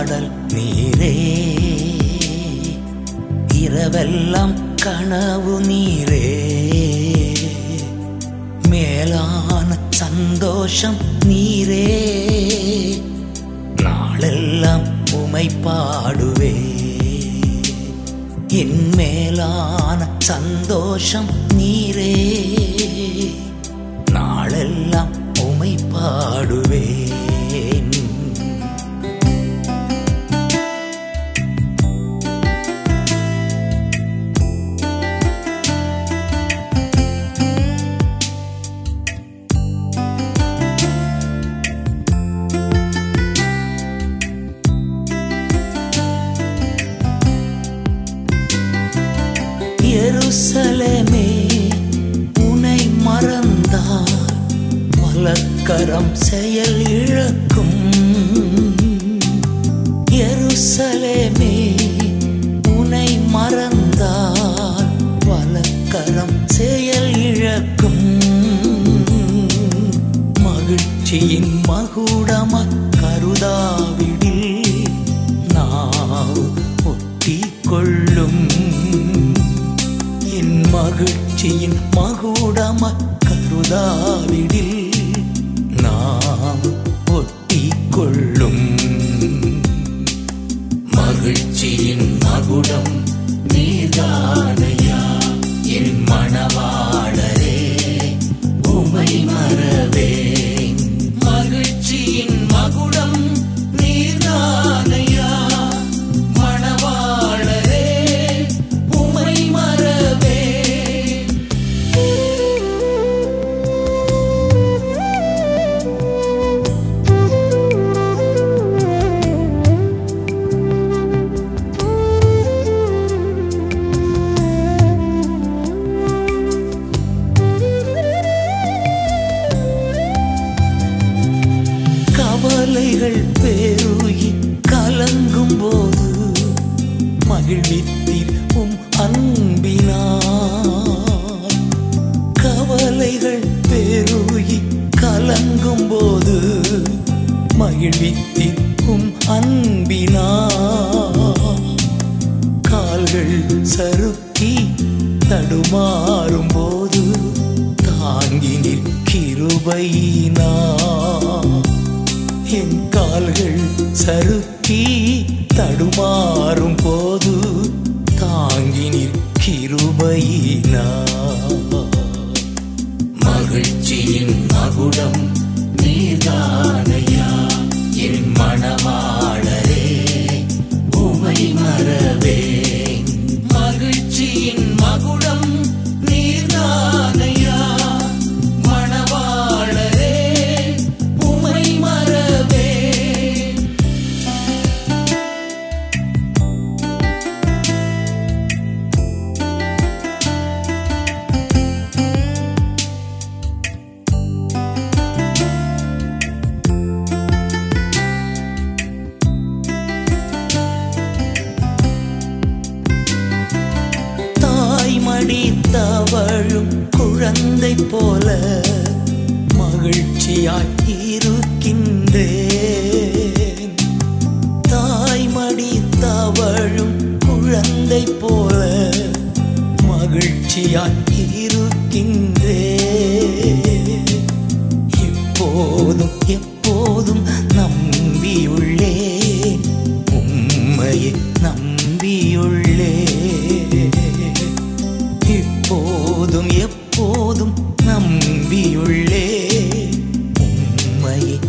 பாடல் நீரே இரவெல்லாம் கனவு நீரே மேலான சந்தோஷம் நீரே நாளெல்லாம் உமை பாடுவே என் மேலான சந்தோஷம் நீரே நாளெல்லாம் உமை பாடுவேன் எருசலேமே உனை மறந்தால் வலக்கரம் செயல் இழக்கும் எருசலேமே உனை மறந்தால் வலக்கரம் செயல் இழக்கும் மகிழ்ச்சியின் மகுடம கருதாவிடில் நாவு ஒட்டி கொள்ளும் என் மகிழ்ச்சியின் மகுடம கருதாவிடில் நாம் ஒட்டி கொள்ளும் மகிழ்ச்சியின் மகுடம் நீதானையா என் மணவாளரே உமை மறவேன் மகிழ்ச்சியின் மகுடம் நீதானையா மணவாளரே உமை மறவே கவலைகள் பேருகி கலங்கும் போது மகிழ்வித்தீர் உம் அன்பினார் கவலைகள் பேருகி கலங்கும் போது மகிழ்வித்தீர் உம் அன்பினார் கால்கள் சறுக்கி தடுமாறும் போது தாங்கி நிற்கிருபையினா என் கால்கள் சறுக்கி தடுமாறும் போது தாங்கி நிற்கிருபையினா மகிழ்ச்சியின் மகுடம் நீதானையா என் மணவாளரே உமை மறவேன் மகிழ்ச்சியின் மகுடம் நீதானையா மணவாளரே உமை மறவேன் தாய்மடி தவழும் குழந்தை போல மகிழ்ச்சியாய் இருக்கின்றேன் தாய்மடி தவழும் குழந்தை போல மகிழ்ச்சியாய் இருக்கின்றேன் எப்போதும் எப்போதும் நம்பியுள்ளேன் உம்மையை நம்பியுள்ளேன் இப்போதும் எப்போதும் நம்பியுள்ளே உம்மையை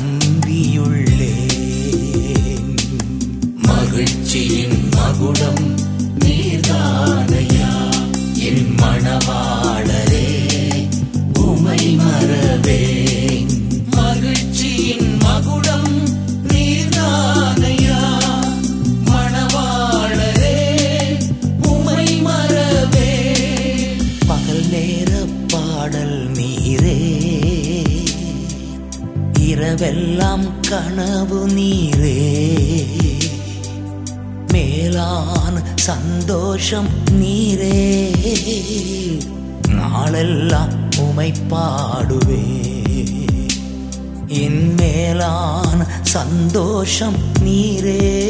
நம்பியுள்ளேன் மகிழ்ச்சியின் மகுடம் நீர்தானையா என் மணவாளரே உமை மறவேன் மகிழ்ச்சியின் மகுடம் நீர்தானையா மணவாளரே உமை மறவே பகல் நேர பாடல் நீரே இரவெல்லாம் கனவு நீரே மேலான சந்தோஷம் நீரே நாளெல்லாம் உமை பாடுவே என் மேலான சந்தோஷம் நீரே